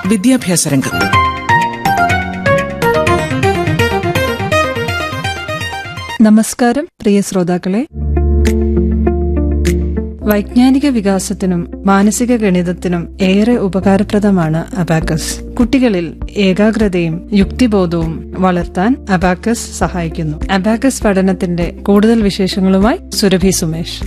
വിദ്യാഭ്യാസ രംഗം നമസ്കാരം പ്രിയ ശ്രോതാക്കളെ വൈജ്ഞാനിക വികാസത്തിനും മാനസിക ഗണിതത്തിനും ഏറെ ഉപകാരപ്രദമാണ് അബാക്കസ് കുട്ടികളിൽ ഏകാഗ്രതയും യുക്തിബോധവും വളർത്താൻ അബാക്കസ് സഹായിക്കുന്നു അബാക്കസ് പഠനത്തിന്റെ കൂടുതൽ വിശേഷങ്ങളുമായി സുരഭി സുമേഷ്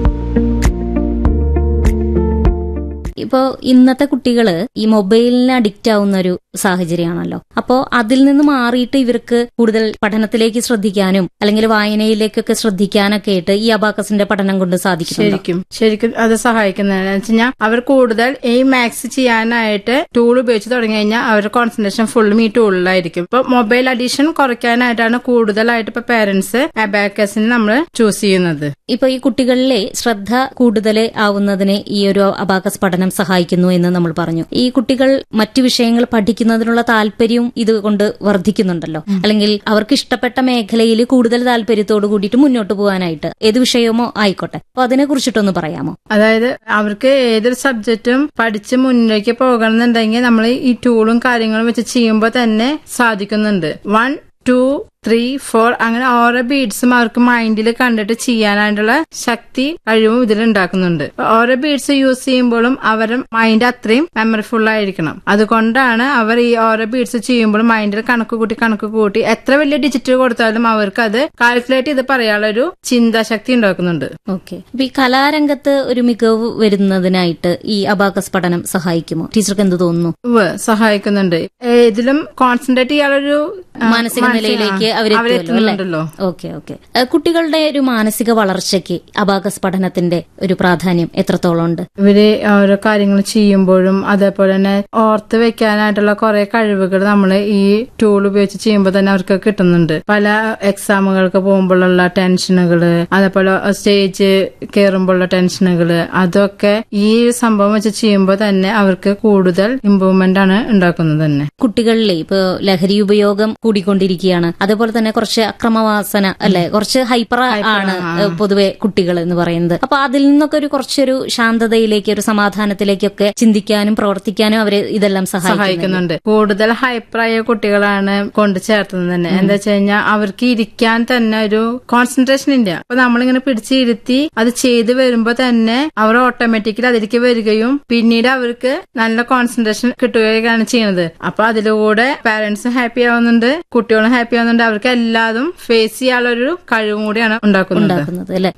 ഇപ്പോ ഇന്നത്തെ കുട്ടികള് ഈ മൊബൈലിന് അഡിക്റ്റ് ആവുന്ന ഒരു സാഹചര്യമാണല്ലോ അപ്പോ അതിൽ നിന്ന് മാറിയിട്ട് ഇവർക്ക് കൂടുതൽ പഠനത്തിലേക്ക് ശ്രദ്ധിക്കാനും അല്ലെങ്കിൽ വായനയിലേക്കൊക്കെ ശ്രദ്ധിക്കാനൊക്കെ ആയിട്ട് ഈ അബാക്കസിന്റെ പഠനം കൊണ്ട് സാധിക്കുന്നുണ്ടോ ശരിക്കും ശരിക്കും അത് സഹായിക്കുന്നതെന്ന് വെച്ച് കഴിഞ്ഞാൽ അവർ കൂടുതൽ ഈ മാക്സ് ചെയ്യാനായിട്ട് ടൂൾ ഉപയോഗിച്ച് തുടങ്ങി കഴിഞ്ഞാൽ അവരുടെ കോൺസെൻട്രേഷൻ ഫുള്ളും ഈ ടൂളിലായിരിക്കും ഇപ്പൊ മൊബൈൽ അഡിഷൻ കുറയ്ക്കാനായിട്ടാണ് കൂടുതലായിട്ട് ഇപ്പൊ പേരന്റ്സ് അബാക്കസിന് നമ്മൾ ചൂസ് ചെയ്യുന്നത് ഇപ്പൊ ഈ കുട്ടികളിലെ ശ്രദ്ധ കൂടുതൽ ആവുന്നതിന് ഈ ഒരു അബാക്കസ് പഠനം സഹായിക്കുന്നു എന്ന് നമ്മൾ പറഞ്ഞു ഈ കുട്ടികൾ മറ്റു വിഷയങ്ങൾ പഠിക്കുന്നതിനുള്ള താല്പര്യവും ഇത് കൊണ്ട് വർദ്ധിക്കുന്നുണ്ടല്ലോ അല്ലെങ്കിൽ അവർക്ക് ഇഷ്ടപ്പെട്ട മേഖലയിൽ കൂടുതൽ താല്പര്യത്തോട് കൂടിയിട്ട് മുന്നോട്ട് പോകാനായിട്ട് ഏത് വിഷയമോ ആയിക്കോട്ടെ അപ്പൊ അതിനെ കുറിച്ചിട്ടൊന്ന് പറയാമോ അതായത് അവർക്ക് ഏതൊരു സബ്ജക്റ്റും പഠിച്ച് മുന്നിലേക്ക് പോകണമെന്നുണ്ടെങ്കിൽ നമ്മൾ ഈ ടൂളും കാര്യങ്ങളും വെച്ച് ചെയ്യുമ്പോൾ തന്നെ സാധിക്കുന്നുണ്ട് വൺ ടു ത്രീ ഫോർ അങ്ങനെ ഓരോ ബീഡ്സും അവർക്ക് മൈൻഡിൽ കണ്ടിട്ട് ചെയ്യാനായിട്ടുള്ള ശക്തി കഴിവും ഇതിൽ ഉണ്ടാക്കുന്നുണ്ട് അപ്പൊ ഓരോ ബീഡ്സ് യൂസ് ചെയ്യുമ്പോഴും അവരുടെ മൈൻഡ് അത്രയും മെമ്മറിഫുൾ ആയിരിക്കണം അതുകൊണ്ടാണ് അവർ ഈ ഓരോ ബീഡ്സ് ചെയ്യുമ്പോഴും മൈൻഡിൽ കണക്ക് കൂട്ടി കണക്ക് കൂട്ടി എത്ര വലിയ ഡിജിറ്റ് കൊടുത്താലും അവർക്ക് അത് കാൽക്കുലേറ്റ് ചെയ്ത് പറയാനുള്ള ഒരു ചിന്താശക്തി ഉണ്ടാക്കുന്നുണ്ട് ഓക്കെ അപ്പൊ ഈ കലാരംഗത്ത് ഒരു മികവ് വരുന്നതിനായിട്ട് ഈ അബാക്കസ് പഠനം സഹായിക്കുമോ ടീച്ചർക്ക് എന്ത് തോന്നുന്നു ഉവ്വ് സഹായിക്കുന്നുണ്ട് ഏതിലും കോൺസെൻട്രേറ്റ് ചെയ്യാനൊരു ആ, മാനസിക നിലയിലേക്ക് അവരെത്തുന്നുണ്ടല്ലോ അവരെത്തുന്നുണ്ടല്ലോ ഓക്കെ ഓക്കെ ഏഹ് കുട്ടികളുടെ ഒരു മാനസിക വളർച്ചയ്ക്ക് അബാക്കസ് പഠനത്തിന്റെ ഒരു പ്രാധാന്യം എത്രത്തോളം ഉണ്ട് ഇവര് ഓരോ കാര്യങ്ങൾ ചെയ്യുമ്പോഴും അതേപോലെ തന്നെ ഓർത്ത് വെക്കാനായിട്ടുള്ള കുറെ കഴിവുകൾ നമ്മൾ ഈ ടൂൾ ഉപയോഗിച്ച് ചെയ്യുമ്പോൾ തന്നെ അവർക്ക് കിട്ടുന്നുണ്ട് പല എക്സാമുകൾക്ക് പോകുമ്പോഴുള്ള ടെൻഷനുകള് അതേപോലെ സ്റ്റേജ് കയറുമ്പോഴുള്ള ടെൻഷനുകള് അതൊക്കെ ഈ സംഭവം വെച്ച് ചെയ്യുമ്പോൾ തന്നെ അവർക്ക് കൂടുതൽ ഇമ്പ്രൂവ്മെന്റ് ആണ് ഉണ്ടാക്കുന്നത് തന്നെ കുട്ടികളിലെ ഇപ്പൊ ലഹരി ഉപയോഗം കൂടിക്കൊണ്ടിരിക്കുകയാണ് അതേപോലെ തന്നെ കുറച്ച് അക്രമവാസന അല്ലെ കുറച്ച് ഹൈപ്പർ ആണ് ഏഹ് പൊതുവെ കുട്ടികൾ എന്ന് പറയുന്നത് അപ്പൊ അതിൽ നിന്നൊക്കെ ഒരു കുറച്ചൊരു ശാന്തതയിലേക്ക് ഒരു സമാധാനത്തിലേക്കൊക്കെ ചിന്തിക്കാനും പ്രവർത്തിക്കാനും അവരെ ഇതെല്ലാം സഹായിക്കുന്നു സഹായിക്കുന്നുണ്ട് കൂടുതൽ ഹൈപ്പറായ കുട്ടികളാണ് കൊണ്ടു ചേർത്തുന്നത് തന്നെ എന്താ വെച്ച് കഴിഞ്ഞാൽ അവർക്ക് ഇരിക്കാൻ തന്നെ ഒരു കോൺസെൻട്രേഷൻ ഇല്ല അപ്പൊ നമ്മളിങ്ങനെ പിടിച്ചിരുത്തി അത് ചെയ്തു വരുമ്പോ തന്നെ അവർ ഓട്ടോമാറ്റിക്കലി അതിലേക്ക് വരികയും പിന്നീട് അവർക്ക് നല്ല കോൺസെൻട്രേഷൻ കിട്ടുകയാണ് ചെയ്യുന്നത് അപ്പൊ അതിലൂടെ പാരന്റ്സും ഹാപ്പി ആവുന്നുണ്ട് കുട്ടികളും ഹാപ്പി ആവുന്നുണ്ട് അവർക്ക് എല്ലാതും ഫേസ് ചെയ്യാനുള്ള ഒരു കഴിവും കൂടിയാണ് ഉണ്ടാക്കുന്നത് ഉണ്ടാക്കുന്നത് അല്ലെ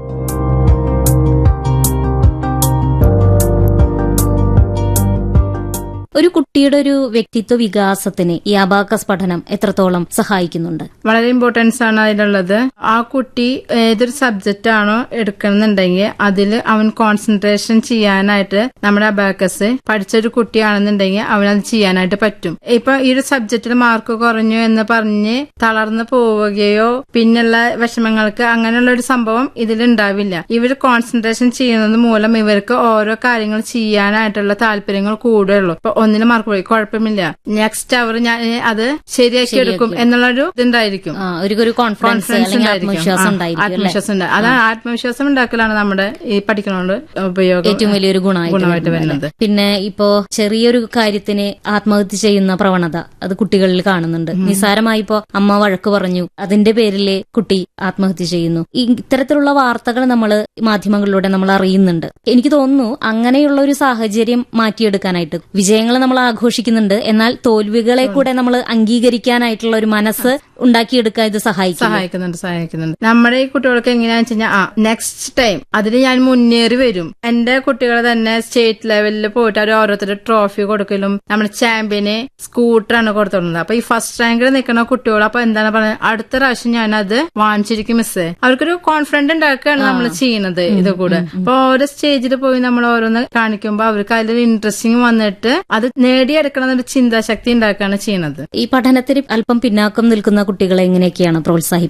ഒരു കുട്ടിയുടെ ഒരു വ്യക്തിത്വ വികാസത്തിന് ഈ അബാക്കസ് പഠനം എത്രത്തോളം സഹായിക്കുന്നുണ്ട് വളരെ ഇമ്പോർട്ടൻസ് ആണ് അതിലുള്ളത് ആ കുട്ടി ഏതൊരു സബ്ജക്റ്റ് ആണോ എടുക്കണമെന്നുണ്ടെങ്കിൽ അതിൽ അവൻ കോൺസെൻട്രേഷൻ ചെയ്യാനായിട്ട് നമ്മുടെ അബാക്കസ് പഠിച്ചൊരു കുട്ടിയാണെന്നുണ്ടെങ്കിൽ അവനത് ചെയ്യാനായിട്ട് പറ്റും ഇപ്പൊ ഈ ഒരു സബ്ജക്റ്റിൽ മാർക്ക് കുറഞ്ഞു എന്ന് പറഞ്ഞ് തളർന്നു പോവുകയോ പിന്നുള്ള വിഷമങ്ങൾക്ക് അങ്ങനെയുള്ള ഒരു സംഭവം ഇതിലുണ്ടാവില്ല ഇവർ കോൺസെൻട്രേഷൻ ചെയ്യുന്നത് മൂലം ഇവർക്ക് ഓരോ കാര്യങ്ങൾ ചെയ്യാനായിട്ടുള്ള താല്പര്യങ്ങൾ കൂടുകയുള്ളൂ ഇപ്പൊ ഒന്നിന് മാർക്ക് പോയി കുഴപ്പമില്ല നെക്സ്റ്റ് അവർ ഞാൻ അത് ശരിയാക്കി എടുക്കും എന്നുള്ളൊരു ഇതുണ്ടായിരിക്കും ആ, ഒരു ഒരു കോൺഫിഡൻസ് കോൺഫിഡൻസ് അല്ലെങ്കിൽ ഉണ്ടായിരിക്കും. ആത്മവിശ്വാസം ആ, ഉണ്ടായിരിക്കും അല്ലെ ആത്മവിശ്വാസം ഉണ്ട് അതാണ് ആത്മവിശ്വാസം ഉണ്ടാക്കലാണ് നമ്മുടെ ഈ പഠിക്കണോണ്ട് ഉപയോഗം ഏറ്റവും വലിയൊരു ഗുണമായിട്ട് ഗുണമായിട്ട് വരുന്നത് വരുന്നത് അല്ലേ? പിന്നെ ഇപ്പോ ചെറിയൊരു കാര്യത്തിന് ആത്മഹത്യ ചെയ്യുന്ന പ്രവണത അത് കുട്ടികളിൽ കാണുന്നുണ്ട് നിസ്സാരമായി ഇപ്പോ അമ്മ വഴക്ക് പറഞ്ഞു അതിന്റെ പേരില് കുട്ടി ആത്മഹത്യ ചെയ്യുന്നു ഈ ഇത്തരത്തിലുള്ള വാർത്തകൾ നമ്മൾ മാധ്യമങ്ങളിലൂടെ നമ്മൾ അറിയുന്നുണ്ട് എനിക്ക് തോന്നുന്നു അങ്ങനെയുള്ള ഒരു സാഹചര്യം മാറ്റിയെടുക്കാനായിട്ട് വിജയങ്ങൾ നമ്മൾ ആഘോഷിക്കുന്നുണ്ട് എന്നാൽ തോൽവികളെ കൂടെ നമ്മൾ അംഗീകരിക്കാനായിട്ടുള്ള ഒരു മനസ്സ് ഉണ്ടാക്കിയെടുക്കാൻ ഇത് സഹായിക്കും സഹായിക്കുന്നുണ്ട് സഹായിക്കുന്നുണ്ട് നമ്മുടെ ഈ കുട്ടികൾക്ക് എങ്ങനെയാന്ന് വെച്ച് കഴിഞ്ഞാൽ ആ നെക്സ്റ്റ് ടൈം അതിന് ഞാൻ മുന്നേറി വരും എന്റെ കുട്ടികൾ തന്നെ സ്റ്റേറ്റ് ലെവലിൽ പോയിട്ട് അവർ ഓരോരുത്തർ ട്രോഫി കൊടുക്കലും നമ്മുടെ ചാമ്പ്യന് സ്കൂട്ടറാണ് കൊടുത്തോളുന്നത് അപ്പൊ ഈ ഫസ്റ്റ് റാങ്കിൽ നിൽക്കുന്ന കുട്ടികൾ അപ്പൊ എന്താണ് പറയുന്നത് അടുത്ത പ്രാവശ്യം ഞാൻ അത് വാങ്ങിച്ചിരിക്കും മിസ്സേ അവർക്കൊരു കോൺഫിഡൻസ് ഉണ്ടാക്കുകയാണ് നമ്മൾ ചെയ്യുന്നത് ഇത് കൂടെ അപ്പൊ ഓരോ സ്റ്റേജിൽ പോയി നമ്മൾ ഓരോന്ന് കാണിക്കുമ്പോൾ അവർക്ക് അതിലൊരു ഇൻട്രസ്റ്റിംഗ് വന്നിട്ട് അത് നേടിയെടുക്കണം എന്നൊരു ചിന്താശക്തി ഉണ്ടാക്കുകയാണ് ചെയ്യുന്നത് ഈ പഠനത്തിന് അല്പം പിന്നാക്കം നിൽക്കുന്ന കുട്ടികളെ എങ്ങനെയൊക്കെയാണ് പ്രോത്സാഹിപ്പിക്കുന്നത്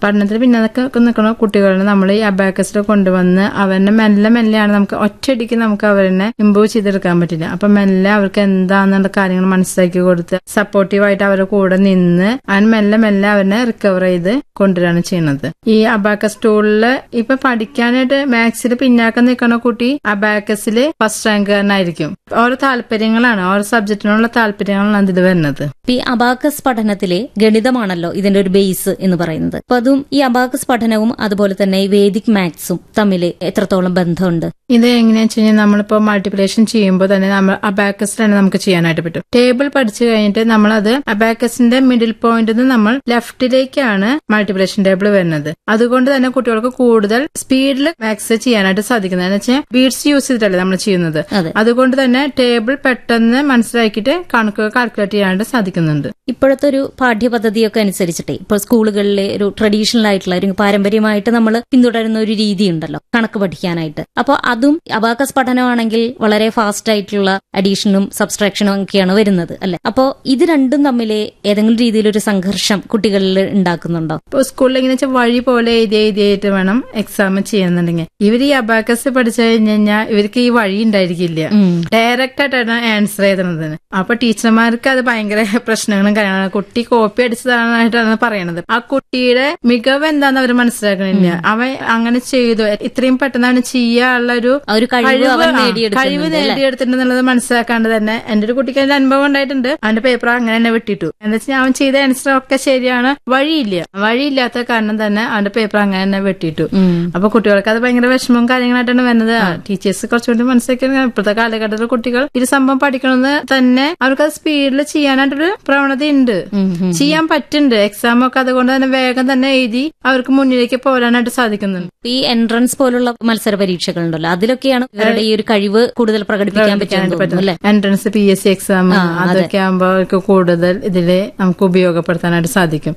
പഠനത്തിൽ പിന്നൊക്കെ നിൽക്കുന്ന കുട്ടികളെ നമ്മൾ ഈ അബാക്കസിൽ കൊണ്ടുവന്ന് അവനെ മെല്ലെ മെല്ലെയാണ് നമുക്ക് ഒറ്റയടിക്ക് നമുക്ക് അവരെ ഇമ്പ്രൂവ് ചെയ്തെടുക്കാൻ പറ്റില്ല അപ്പൊ മെല്ലെ അവർക്ക് എന്താന്നുള്ള കാര്യങ്ങൾ മനസ്സിലാക്കി കൊടുത്ത് സപ്പോർട്ടീവായിട്ട് അവരുടെ കൂടെ നിന്ന് അവൻ മെല്ലെ മെല്ലെ അവനെ റിക്കവർ ചെയ്ത് കൊണ്ടുവരാണ് ചെയ്യുന്നത് ഈ അബാക്കസ് ടൂളില് ഇപ്പൊ പഠിക്കാനായിട്ട് മാത്സിൽ പിന്നാക്കം നിൽക്കുന്ന കുട്ടി അബാക്കസിൽ ഫസ്റ്റ് റാങ്കുകാരനായിരിക്കും ഓരോ താല്പര്യങ്ങളാണ് ഓരോ സബ്ജക്റ്റിനുള്ള താല്പര്യങ്ങളാണ് ഇതിൽ വരുന്നത് ഈ അബാക്കസ് പഠനത്തിലെ ഗണിതമാണല്ലോ ഇതിന്റെ ഒരു ബേസ് എന്ന് പറയുന്നത് അപ്പൊ അതും ഈ അബാക്കസ് പഠനവും അതുപോലെ തന്നെ ഈ വേദിക് മാത്സും തമ്മിൽ എത്രത്തോളം ബന്ധമുണ്ട് ഇത് എങ്ങനെയാണെന്ന് വെച്ച് കഴിഞ്ഞാൽ നമ്മളിപ്പോ മൾട്ടിപ്ലിക്കേഷൻ ചെയ്യുമ്പോൾ തന്നെ നമ്മൾ അബാക്കസ് തന്നെ നമുക്ക് ചെയ്യാനായിട്ട് പറ്റും ടേബിൾ പഠിച്ചു കഴിഞ്ഞിട്ട് നമ്മളത് അബാക്കസിന്റെ മിഡിൽ പോയിന്റിൽ നിന്ന് നമ്മൾ ലെഫ്റ്റിലേക്കാണ് മൾട്ടിപ്ലിക്കേഷൻ ടേബിൾ വരുന്നത് അതുകൊണ്ട് തന്നെ കുട്ടികൾക്ക് കൂടുതൽ സ്പീഡിൽ മാത്സ് ചെയ്യാനായിട്ട് സാധിക്കുന്നത് എന്ന് വെച്ചാൽ ബീഡ്സ് യൂസ് ചെയ്തിട്ടല്ലേ നമ്മൾ ചെയ്യുന്നത് അതെ അതുകൊണ്ട് തന്നെ ടേബിൾ പെട്ടെന്ന് മനസ്സിലാക്കിയിട്ട് കണക്കുകൾ കാൽക്കുലേറ്റ് ചെയ്യാനായിട്ട് സാധിക്കുന്നുണ്ട് ഇപ്പോഴത്തെ ഒരു പാഠ്യപദ്ധതിയൊക്കെ അനുസരിച്ചിട്ടേ ഇപ്പോൾ സ്കൂളുകളിലെ ഒരു ട്രഡീഷണൽ ആയിട്ടുള്ള ഒരു പാരമ്പര്യമായിട്ട് നമ്മൾ പിന്തുടരുന്ന ഒരു രീതി ഉണ്ടല്ലോ കണക്ക് പഠിക്കാനായിട്ട് അപ്പോൾ അതും അബാക്കസ് പഠനമാണെങ്കിൽ വളരെ ഫാസ്റ്റ് ആയിട്ടുള്ള അഡീഷനും സബ്സ്ട്രാക്ഷനും ഒക്കെയാണ് വരുന്നത് അല്ലെ അപ്പോൾ ഇത് രണ്ടും തമ്മിൽ ഏതെങ്കിലും രീതിയിലൊരു സംഘർഷം കുട്ടികളിൽ ഉണ്ടാക്കുന്നുണ്ടോ ഇപ്പൊ സ്കൂളിൽ എങ്ങനെ വെച്ചാൽ വഴി പോലെ എഴുതി എഴുതിയിട്ട് വേണം എക്സാം ചെയ്യുന്നുണ്ടെങ്കിൽ ഇവർ ഈ അബാക്കസ് പഠിച്ചു കഴിഞ്ഞ് കഴിഞ്ഞാൽ ഇവർക്ക് ഈ വഴി ഉണ്ടായിരിക്കില്ല ഉം. ഡയറക്റ്റ് ആയിട്ടാണ് ആൻസർ ചെയ്തത് അപ്പൊ ടീച്ചർമാർക്ക് അത് ഭയങ്കര പ്രശ്നങ്ങളും കാര്യങ്ങളും കുട്ടി കോപ്പി അടിച്ചതായിട്ടാണ് പറയണത് ആ കുട്ടിയുടെ മികവ് എന്താന്ന് അവർ മനസ്സിലാക്കണില്ല അവൻ അങ്ങനെ ചെയ്തു ഇത്രയും പെട്ടെന്നാണ് ചെയ്യാനുള്ള ഒരു ആ ഒരു കഴിവ് കഴിവ് അവൻ ആ, കഴിവ് നേടിയെടുക്കുന്നുണ്ട് അല്ലെ നേടിയെടുത്തിട്ടുണ്ടെന്നുള്ളത് മനസ്സിലാക്കാണ്ട് തന്നെ എന്റെ ഒരു കുട്ടിക്ക് അതിന്റെ അനുഭവം ഉണ്ടായിട്ടുണ്ട് അവന്റെ പേപ്പർ അങ്ങനെ തന്നെ വിട്ടിട്ടു എന്താ വെച്ചാൽ അവൻ ചെയ്ത ആൻസർ ഒക്കെ ശരിയാണ് വഴിയില്ല വഴിയില്ലാത്ത കാരണം തന്നെ അവന്റെ പേപ്പർ അങ്ങനെ തന്നെ വെട്ടിട്ടു അപ്പൊ കുട്ടികൾക്ക് അത് ഭയങ്കര വിഷമവും കാര്യങ്ങളായിട്ടാണ് വരുന്നത് ടീച്ചേഴ്സ് കുറച്ചുകൂടി മനസ്സിലാക്കി ഇപ്പോഴത്തെ കാലഘട്ടത്തിൽ കുട്ടികൾ ഇത് സംഭവം പഠിക്കണമെന്ന് തന്നെ അവർക്ക് അത് സ്പീഡിൽ ചെയ്യാനായിട്ടൊരു പ്രവണത ഉണ്ട് ചെയ്യാൻ പറ്റുന്നുണ്ട് എക്സാം ഒക്കെ അതുകൊണ്ട് തന്നെ വേഗം തന്നെ എഴുതി അവർക്ക് മുന്നിലേക്ക് പോരാനായിട്ട് സാധിക്കുന്നുണ്ട് ഈ എൻട്രൻസ് പോലുള്ള മത്സര പരീക്ഷകളുണ്ടല്ലോ അതിലൊക്കെയാണ് ഇവരുടെ ഈ ഒരു കഴിവ് കൂടുതൽ പ്രകടിപ്പിക്കാൻ പറ്റുമെന്ന് തോന്നുന്നു അല്ലെ entrance P S C exam ആ, അതെ. അതൊക്കെ ആകുമ്പോൾ അവർക്ക് കൂടുതൽ ഇതില് നമുക്ക് ഉപയോഗപ്പെടുത്താനായിട്ട് സാധിക്കും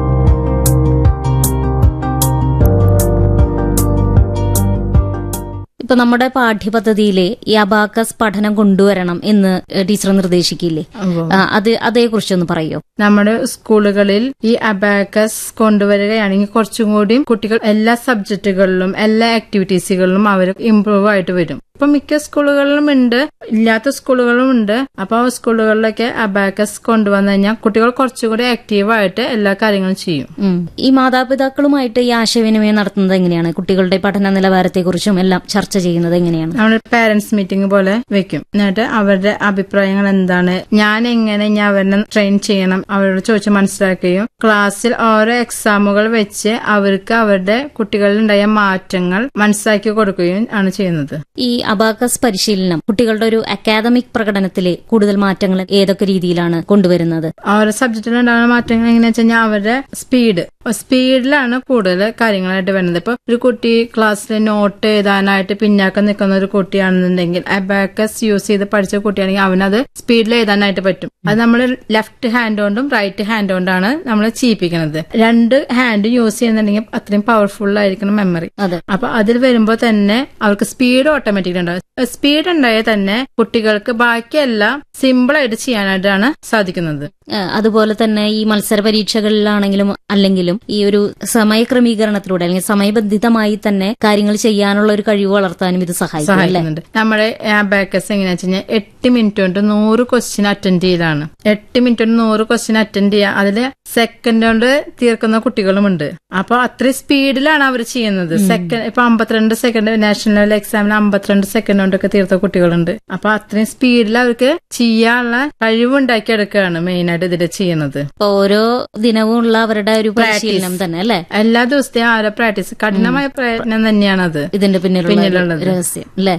ഇപ്പൊ നമ്മുടെ പാഠ്യപദ്ധതിയിലെ ഈ അബാക്കസ് പഠനം കൊണ്ടുവരണം എന്ന് ടീച്ചർ നിർദ്ദേശിക്കില്ലേ ഉവ്വ്. ആ, അത് അതേക്കുറിച്ചൊന്ന് പറയോ നമ്മുടെ സ്കൂളുകളിൽ ഈ അബാക്കസ് കൊണ്ടുവരികയാണെങ്കിൽ കുറച്ചും കൂടി കുട്ടികൾ എല്ലാ സബ്ജക്റ്റുകളിലും എല്ലാ ആക്ടിവിറ്റീസുകളിലും അവർ ഇംപ്രൂവ് ആയിട്ട് വരും ഇപ്പൊ മിക്ക സ്കൂളുകളിലും ഉണ്ട് ഇല്ലാത്ത സ്കൂളുകളും ഉണ്ട് അപ്പൊ ആ സ്കൂളുകളിലൊക്കെ അബാക്കസ് കൊണ്ടുവന്നു കഴിഞ്ഞാൽ കുട്ടികൾ കുറച്ചുകൂടി ആക്റ്റീവായിട്ട് എല്ലാ കാര്യങ്ങളും ചെയ്യും ഉം. ഈ മാതാപിതാക്കളുമായിട്ട് ഈ ആശയവിനിമയം നടത്തുന്നത് എങ്ങനെയാണ് കുട്ടികളുടെ പഠന നിലവാരത്തെക്കുറിച്ചും എല്ലാം ചർച്ച ചെയ്യുന്നത് എങ്ങനെയാണ് നമ്മൾ പാരന്റ്സ് മീറ്റിംഗ് പോലെ വെക്കും എന്നിട്ട് അവരുടെ അഭിപ്രായങ്ങൾ എന്താണ് ഞാൻ എങ്ങനെ ഞാൻ അവരെ ട്രെയിൻ ചെയ്യണം അവരോട് ചോദിച്ച് മനസ്സിലാക്കുകയും ക്ലാസ്സിൽ ഓരോ എക്സാമുകൾ വെച്ച് അവർക്ക് അവരുടെ കുട്ടികളിൽ ഉണ്ടായ മാറ്റങ്ങൾ മനസ്സിലാക്കി കൊടുക്കുകയും ആണ് ചെയ്യുന്നത് ഈ അബാക്കസ് പരിശീലനം കുട്ടികളുടെ ഒരു അക്കാദമിക് പ്രകടനത്തിലെ കൂടുതൽ മാറ്റങ്ങൾ ഏതൊക്കെ രീതിയിലാണ് കൊണ്ടുവരുന്നത് ഓരോ സബ്ജക്റ്റിൽ ഉണ്ടാകുന്ന മാറ്റങ്ങൾ എങ്ങനെയാ വെച്ച് കഴിഞ്ഞാൽ അവരുടെ സ്പീഡ് സ്പീഡിലാണ് കൂടുതൽ കാര്യങ്ങളായിട്ട് വരുന്നത് ഇപ്പൊ ഒരു കുട്ടി ക്ലാസ്സിൽ നോട്ട് എഴുതാനായിട്ട് പിന്നാക്കം നിൽക്കുന്ന ഒരു കുട്ടിയാണെന്നുണ്ടെങ്കിൽ അബാക്കസ് യൂസ് ചെയ്ത് പഠിച്ച കുട്ടിയാണെങ്കിൽ അവനത് സ്പീഡിൽ എഴുതാനായിട്ട് പറ്റും അത് നമ്മൾ ലെഫ്റ്റ് ഹാൻഡ് കൊണ്ടും റൈറ്റ് ഹാൻഡ് കൊണ്ടാണ് നമ്മൾ ചെയ്യിപ്പിക്കുന്നത് രണ്ട് ഹാൻഡ് യൂസ് ചെയ്യുന്നുണ്ടെങ്കിൽ അത്രയും പവർഫുൾ ആയിരിക്കണം മെമ്മറി അതെ അപ്പൊ അതിൽ വരുമ്പോൾ തന്നെ അവർക്ക് സ്പീഡ് ഓട്ടോമാറ്റിക് ഉണ്ടാവും സ്പീഡ് ഉണ്ടായാൽ തന്നെ കുട്ടികൾക്ക് ബാക്കിയെല്ലാം സിമ്പിൾ ആയിട്ട് ചെയ്യാനായിട്ടാണ് സാധിക്കുന്നത് ആ, അതുപോലെ തന്നെ ഈ മത്സര പരീക്ഷകളിലാണെങ്കിലും അല്ലെങ്കിലും ഈ ഒരു സമയക്രമീകരണത്തിലൂടെ അല്ലെങ്കിൽ സമയബന്ധിതമായി തന്നെ കാര്യങ്ങൾ ചെയ്യാനുള്ള ഒരു കഴിവ് വളർത്താനും ഇത് സഹായിക്കും അല്ലെ സഹായിക്കുന്നുണ്ട് നമ്മുടെ ബാക്കസ് എങ്ങനെയാ വെച്ച് കഴിഞ്ഞാൽ എട്ട് മിനിറ്റ് കൊണ്ട് നൂറ് ക്വസ്റ്റ്യൻ അറ്റൻഡ് ചെയ്യലാണ് എട്ട് മിനിറ്റ് കൊണ്ട് നൂറ് ക്വസ്റ്റ്യൻ അറ്റൻഡ് ചെയ്യുക അതില് സെക്കൻഡ് കൊണ്ട് തീർക്കുന്ന കുട്ടികളുമുണ്ട് അപ്പൊ അത്രയും സ്പീഡിലാണ് അവർ ചെയ്യുന്നത് സെക്കൻഡ് ഇപ്പൊ അമ്പത്തിരണ്ട് സെക്കൻഡ് നാഷണൽ ലെവൽ എക്സാമിന് അമ്പത്തിരണ്ട് സെക്കൻഡ് കൊണ്ടൊക്കെ തീർത്ത കുട്ടികളുണ്ട് അപ്പൊ അത്രയും സ്പീഡിൽ അവർക്ക് ചെയ്യാനുള്ള കഴിവുണ്ടാക്കി എടുക്കുകയാണ് മെയിൻ ആയിട്ട് ഇതിൽ ചെയ്യുന്നത് ഇപ്പൊ ഓരോ ദിനവും ഉള്ള അവരുടെ ഒരു പരിശീലനം തന്നെ അല്ലെ എല്ലാ ദിവസത്തെയും ആ ഒരു പ്രാക്ടീസ് കഠിനമായ പ്രയത്നം തന്നെയാണത് ഇതിന്റെ പിന്നിലുള്ള ഒരു പിന്നിലുള്ളത്. രഹസ്യം അല്ലെ